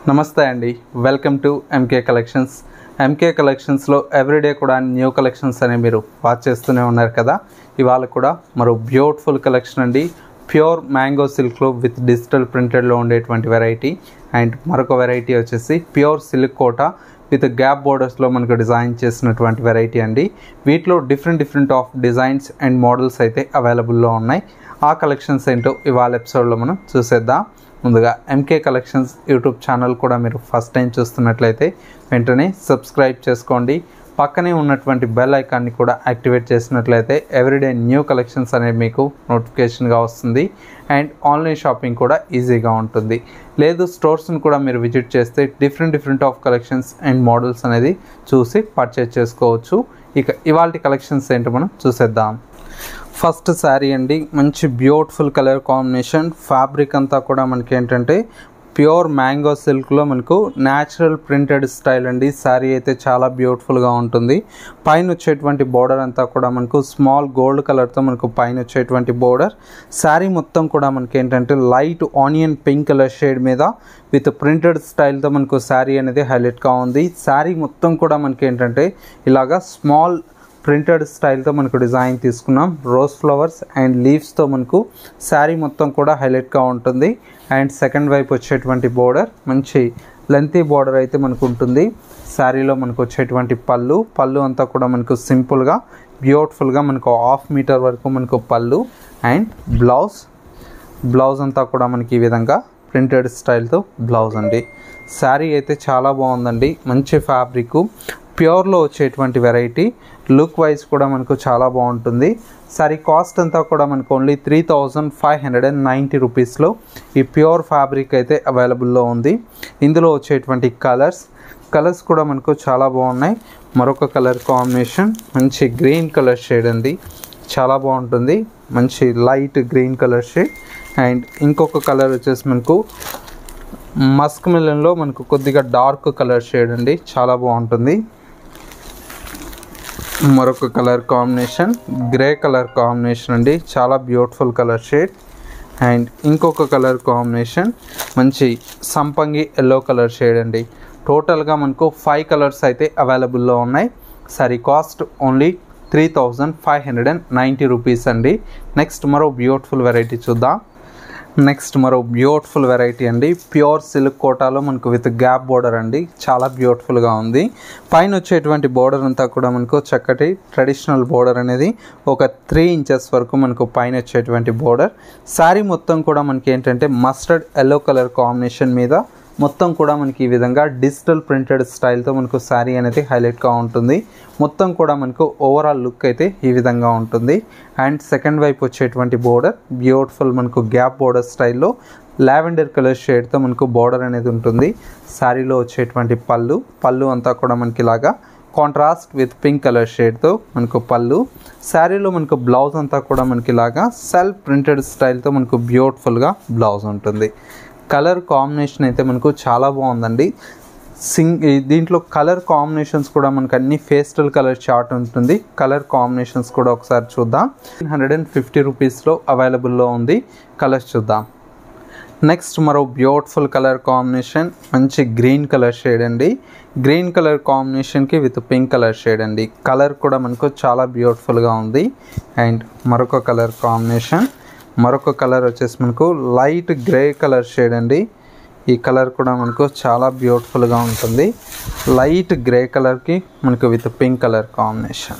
నమస్తే అండి welcome to MK collections MK కలెక్షన్స్లో ఎవ్రీడే కూడా న్యూ కలెక్షన్స్ అనేవి మీరు వాచ్ చేస్తూనే ఉన్నారు కదా ఇవాళ కూడా మరో బ్యూటిఫుల్ కలెక్షన్ అండి ప్యూర్ మ్యాంగో సిల్క్లో విత్ డిజిటల్ ప్రింటెడ్లో ఉండేటువంటి వెరైటీ అండ్ మరొక వెరైటీ వచ్చేసి pure silk kota with gap బోర్డర్స్లో మనకు డిజైన్ చేసినటువంటి వెరైటీ అండి వీటిలో different different of designs and models అయితే అవైలబుల్లో ఉన్నాయి ఆ కలెక్షన్స్ ఏంటో ఇవాళ ఎపిసోడ్లో మనం చూసేద్దాం ముందుగా ఎంకే కలెక్షన్స్ యూట్యూబ్ ఛానల్ కూడా మీరు ఫస్ట్ టైం చూస్తున్నట్లయితే వెంటనే సబ్స్క్రైబ్ చేసుకోండి పక్కనే ఉన్నటువంటి బెల్ ఐకాన్ని కూడా యాక్టివేట్ చేసినట్లయితే ఎవ్రీడే న్యూ కలెక్షన్స్ అనేవి మీకు నోటిఫికేషన్గా వస్తుంది అండ్ ఆన్లైన్ షాపింగ్ కూడా ఈజీగా ఉంటుంది లేదు స్టోర్స్ని కూడా మీరు విజిట్ చేస్తే different different of collections and models అనేది చూసి పర్చేజ్ చేసుకోవచ్చు ఇక ఇవాళ కలెక్షన్స్ ఏంటో మనం చూసేద్దాం ఫస్ట్ శారీ అండి మంచి బ్యూటిఫుల్ కలర్ కాంబినేషన్ ఫ్యాబ్రిక్ అంతా కూడా మనకి ఏంటంటే ప్యూర్ మ్యాంగో సిల్క్లో మనకు న్యాచురల్ ప్రింటెడ్ స్టైల్ అండి శారీ అయితే చాలా బ్యూటిఫుల్గా ఉంటుంది పైన వచ్చేటువంటి బోర్డర్ అంతా కూడా మనకు స్మాల్ గోల్డ్ కలర్తో మనకు పైన వచ్చేటువంటి బోర్డర్ శారీ మొత్తం కూడా మనకి ఏంటంటే light onion pink colour shade మీద విత్ ప్రింటెడ్ స్టైల్తో మనకు శారీ అనేది హైలైట్గా ఉంది శారీ మొత్తం కూడా మనకి ఏంటంటే ఇలాగా స్మాల్ ప్రింటెడ్ స్టైల్తో మనకు డిజైన్ తీసుకున్నాం రోజ్ ఫ్లవర్స్ అండ్ లీవ్స్తో మనకు శారీ మొత్తం కూడా హైలైట్గా ఉంటుంది అండ్ సెకండ్ వైపు వచ్చేటువంటి బోర్డర్ మంచి లెంతీ బోర్డర్ అయితే మనకు ఉంటుంది శారీలో మనకు వచ్చేటువంటి పళ్ళు పళ్ళు అంతా కూడా మనకు సింపుల్గా బ్యూటిఫుల్గా మనకు హాఫ్ మీటర్ వరకు మనకు పళ్ళు అండ్ బ్లౌజ్ బ్లౌజ్ అంతా కూడా మనకి ఈ విధంగా ప్రింటెడ్ స్టైల్తో బ్లౌజ్ అండి శారీ అయితే చాలా బాగుందండి మంచి ఫ్యాబ్రిక్ ప్యూర్లో వచ్చేటువంటి వెరైటీ లుక్ వైజ్ కూడా మనకు చాలా బాగుంటుంది సారీ కాస్ట్ అంతా కూడా మనకు only three thousand five hundred and ninety రూపీస్లో ఈ ప్యూర్ ఫ్యాబ్రిక్ అయితే అవైలబుల్లో ఉంది ఇందులో వచ్చేటువంటి కలర్స్ కలర్స్ కూడా మనకు చాలా బాగున్నాయి మరొక కలర్ కాంబినేషన్ మంచి గ్రీన్ కలర్ షేడ్ అండి చాలా బాగుంటుంది మంచి light green colour shade and ఇంకొక కలర్ వచ్చేసి మనకు మస్క్ మిలన్లో మనకు కొద్దిగా డార్క్ కలర్ షేడ్ అండి చాలా బాగుంటుంది మరొక colour combination grey colour combination అండి చాలా బ్యూటిఫుల్ కలర్ షేడ్ అండ్ ఇంకొక కలర్ కాంబినేషన్ మంచి సంపంగి ఎల్లో కలర్ షేడ్ అండి టోటల్గా మనకు ఫైవ్ కలర్స్ అయితే అవైలబుల్లో ఉన్నాయి sari cost only three thousand five hundred and ninety rupees అండి నెక్స్ట్ మరో బ్యూటిఫుల్ వెరైటీ చూద్దాం నెక్స్ట్ మరో బ్యూటిఫుల్ వెరైటీ అండి ప్యూర్ సిల్క్ కోటాలో మనకు విత్ గ్యాప్ బోర్డర్ అండి చాలా బ్యూటిఫుల్గా ఉంది పైన వచ్చేటువంటి బోర్డర్ అంతా కూడా మనకు చక్కటి ట్రెడిషనల్ బోర్డర్ అనేది ఒక త్రీ ఇంచెస్ వరకు మనకు పైన వచ్చేటువంటి బోర్డర్ శారీ మొత్తం కూడా మనకి ఏంటంటే మస్టర్డ్ ఎల్లో కలర్ కాంబినేషన్ మీద మొత్తం కూడా మనకి ఈ విధంగా డిజిటల్ ప్రింటెడ్ స్టైల్తో మనకు శారీ అనేది హైలైట్గా ఉంటుంది మొత్తం కూడా మనకు ఓవరాల్ లుక్ అయితే ఈ విధంగా ఉంటుంది అండ్ సెకండ్ వైపు వచ్చేటువంటి బోర్డర్ బ్యూటిఫుల్ మనకు గ్యాప్ బోర్డర్ స్టైల్లో లావెండర్ కలర్ షేడ్తో మనకు బోర్డర్ అనేది ఉంటుంది శారీలో వచ్చేటువంటి పళ్ళు పళ్ళు అంతా కూడా మనకి ఇలాగా కాంట్రాస్ట్ విత్ పింక్ కలర్ షేడ్తో మనకు పళ్ళు శారీలో మనకు బ్లౌజ్ అంతా కూడా మనకి ఇలాగా సెల్ఫ్ ప్రింటెడ్ స్టైల్తో మనకు బ్యూటిఫుల్గా బ్లౌజ్ ఉంటుంది కలర్ కాంబినేషన్ అయితే మనకు చాలా బాగుందండి సింగ్ దీంట్లో కలర్ కాంబినేషన్స్ కూడా మనకు అన్ని ఫేస్టల్ కలర్ చార్ట్ ఉంటుంది కలర్ కాంబినేషన్స్ కూడా ఒకసారి చూద్దాం హండ్రెడ్ అండ్ ఫిఫ్టీ రూపీస్లో అవైలబుల్లో ఉంది కలర్స్ చూద్దాం నెక్స్ట్ మరో బ్యూటిఫుల్ కలర్ కాంబినేషన్ మంచి గ్రీన్ కలర్ షేడ్ అండి గ్రీన్ కలర్ కాంబినేషన్కి విత్ పింక్ కలర్ షేడ్ అండి కలర్ కూడా మనకు చాలా బ్యూటిఫుల్గా ఉంది అండ్ మరొక కలర్ కాంబినేషన్ మరొక కలర్ వచ్చేసి మనకు లైట్ గ్రే కలర్ షేడ్ అండి ఈ కలర్ కూడా మనకు చాలా బ్యూటిఫుల్గా ఉంటుంది లైట్ గ్రే కలర్కి మనకు విత్ పింక్ కలర్ కాంబినేషన్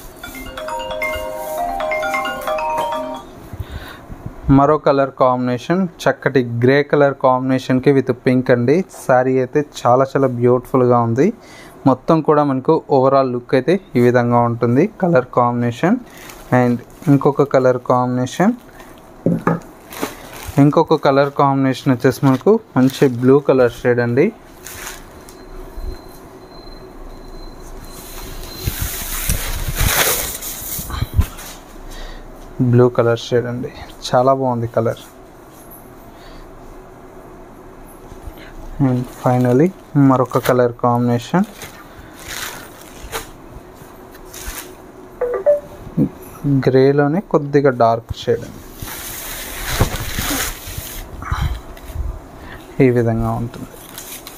మరో కలర్ కాంబినేషన్ చక్కటి గ్రే కలర్ కాంబినేషన్కి విత్ పింక్ అండి శారీ అయితే చాలా చాలా బ్యూటిఫుల్గా ఉంది మొత్తం కూడా మనకు ఓవరాల్ లుక్ అయితే ఈ విధంగా ఉంటుంది కలర్ కాంబినేషన్ అండ్ ఇంకొక కలర్ కాంబినేషన్ ఇంకొక కలర్ కాంబినేషన్ వచ్చేసి మనకు మంచి బ్లూ కలర్ షేడ్ అండి బ్లూ కలర్ షేడ్ అండి చాలా బాగుంది కలర్ అండ్ ఫైనలీ మరొక కలర్ కాంబినేషన్ గ్రేలోనే కొద్దిగా డార్క్ షేడ్ అండి ఈ విధంగా ఉంటుంది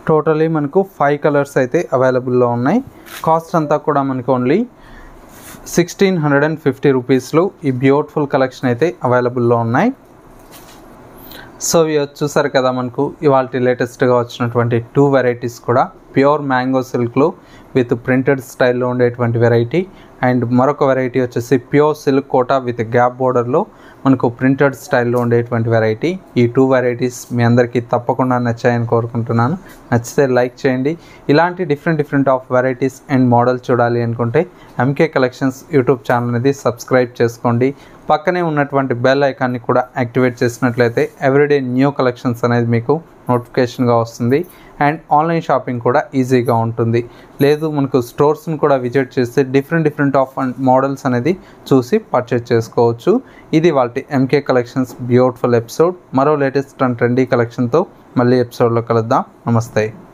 టోటలీ మనకు ఫైవ్ కలర్స్ అయితే అవైలబుల్లో ఉన్నాయి కాస్ట్ అంతా కూడా మనకు only sixteen hundred and fifty రూపీస్లో ఈ బ్యూటిఫుల్ కలెక్షన్ అయితే అవైలబుల్లో ఉన్నాయి సో ఇవి చూసారు కదా మనకు ఇవాళ లేటెస్ట్గా వచ్చినటువంటి టూ వెరైటీస్ కూడా ప్యూర్ మ్యాంగో సిల్క్లో విత్ ప్రింటెడ్ స్టైల్లో ఉండేటువంటి వెరైటీ అండ్ మరొక వెరైటీ వచ్చేసి pure silk Kota with gap బోర్డర్లో మనకు ప్రింటెడ్ స్టైల్లో ఉండేటువంటి వెరైటీ ఈ టూ వెరైటీస్ మీ అందరికీ తప్పకుండా నచ్చాయని కోరుకుంటున్నాను నచ్చితే లైక్ చేయండి ఇలాంటి different different of varieties and model చూడాలి అనుకుంటే ఎంకే కలెక్షన్స్ యూట్యూబ్ ఛానల్ అనేది సబ్స్క్రైబ్ చేసుకోండి పక్కనే ఉన్నటువంటి బెల్ ఐకాన్ని కూడా యాక్టివేట్ చేసినట్లయితే ఎవ్రీడే న్యూ కలెక్షన్స్ అనేది మీకు నోటిఫికేషన్గా వస్తుంది అండ్ ఆన్లైన్ షాపింగ్ కూడా ఈజీగా ఉంటుంది లేదు మనకు స్టోర్స్ని కూడా విజిట్ చేస్తే డిఫరెంట్ డిఫరెంట్ ఆఫ్ మోడల్స్ అనేది చూసి పర్చేజ్ చేసుకోవచ్చు ఇది వాళ్ళ ఎంకే కలెక్షన్స్ బ్యూటిఫుల్ ఎపిసోడ్ మరో లేటెస్ట్ అండ్ ట్రెండీ కలెక్షన్తో మళ్ళీ ఎపిసోడ్లో కలుద్దాం నమస్తే